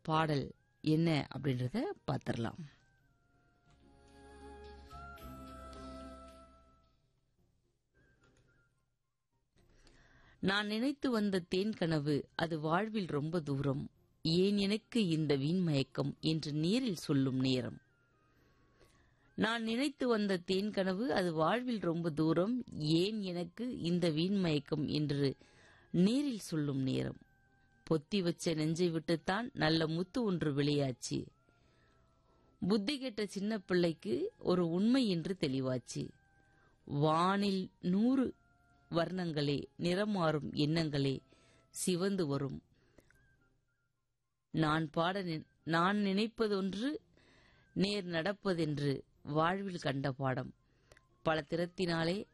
பாடல் என்ன அப்படின்றத பார்த்துடலாம் நான் நினைத்து வந்த தேன் கனவு அது வாழ்வில் ரொம்ப தூரம் ஏன் எனக்கு இந்த வீண் மயக்கம் என்று நேரில் சொல்லும் நேரம் நான் நினைத்து வந்த தேன் கனவு அது வாழ்வில் ரொம்ப தூரம் ஏன் எனக்கு இந்த வீண் மயக்கம் என்று நேரில் சொல்லும் நேரம் பொத்தி வச்ச நெஞ்சை விட்டுத்தான் நல்ல முத்து ஒன்று வெளியாச்சு புத்தி கெட்ட சின்ன பிள்ளைக்கு ஒரு உண்மை என்று தெளிவாச்சு வானில் நூறு வர்ணங்களே நிறம் மாறும் எண்ணங்களே சிவந்து வரும் நான் பாட நி- நான் நினைப்பதொன்று நேர் நடப்பதென்று வாழ்வில் கண்ட பாடம் பல திறத்தினாலே